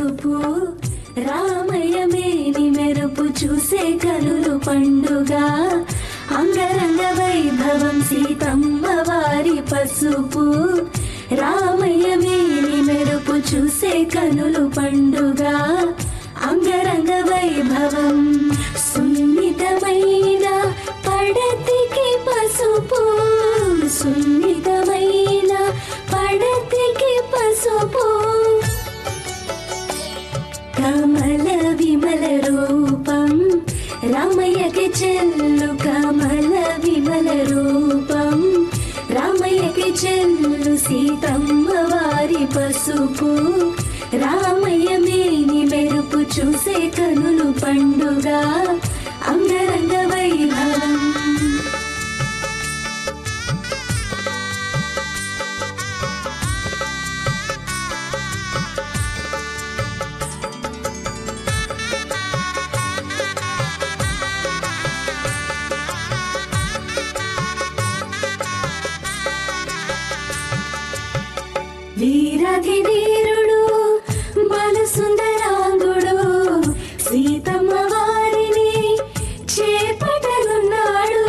పసుపు రామయ్య మేని మెరుపు చూసే కనులు పండుగ అంగరంగ వైభవం సీతమ్మ వారి పసుపు రామయ్య మేని మెరుపు చూసే కనులు పండుగ అంగరంగ వైభవం సున్నితమైన పడతికి పసుపు సున్నితమైన పడతికి పసుపు కమల విమల రూపం రామయ్యకి చెల్లు కమల విమల రూపం రామయ్యకి చెల్లు సీతమ్మ వారి పసుపు రామయ్య మేని మెరుపు చూసే కనులు పండుగ అంగరంగ వైభవం వీరధి వీరుడు బలసుందరాంగుడు సీతమ్మ వారిని చేపట్టనున్నాడు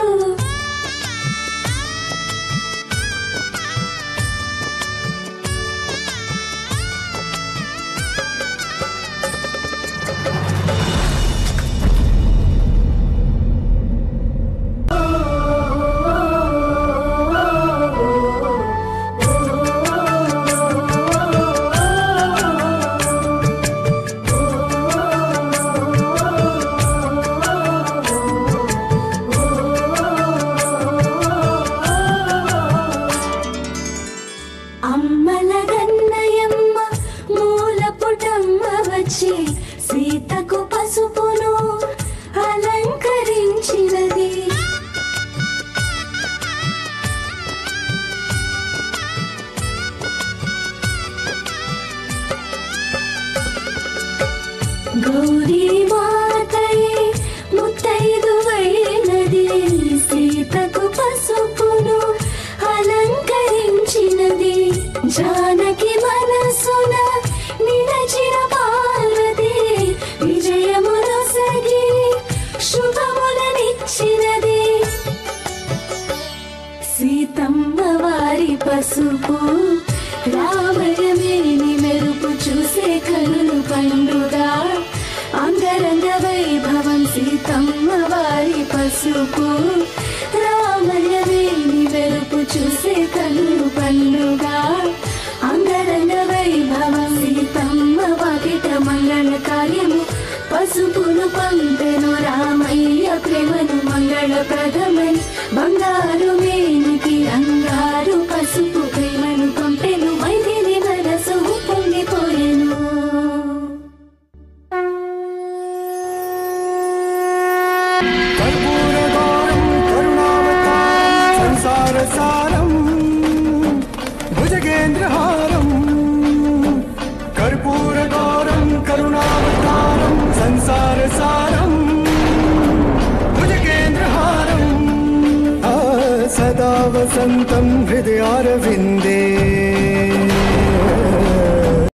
అమ్మల గన్నయమ్మ మూల పుటమ్మ వచ్చి సీతకు పసుపును అలంకరించినది గౌరీ మాతయే ముత్తైదువైనది సీతకు పసుపును అలంకరించినది జానకి మనసున నిలచిన పార్వతి విజయమును సగి శుభములనిచ్చినది సీతమ్మ వారి పసుపు రామయ్య మేని మెరుపు చూసే కనులు పండుగ అంగరంగ వైభవం సీతమ్మ వారి పసుపు రామయ్య మేని మెరుపు చూసే కనులు పండుగ అంగరంగ వైభవం సీతమ్మ వాకిట మంగళ కార్యము పసుపును పంపెను రామయ్య ప్రేమను మంగళ ప్రథమని బంగారు మేనికి రంగారు పసుపు ప్రేమను పంపెను మైథిలి మనసు పొంగిపోయెను कर्पूरगौरं करुणावतारं संसारसारं भुजगेन्द्रहारं कर्पूरगौरं करुणावतारं संसारसारं भुजगेन्द्रहारम् आ, सदा वसन्तं हृदयारविन्दे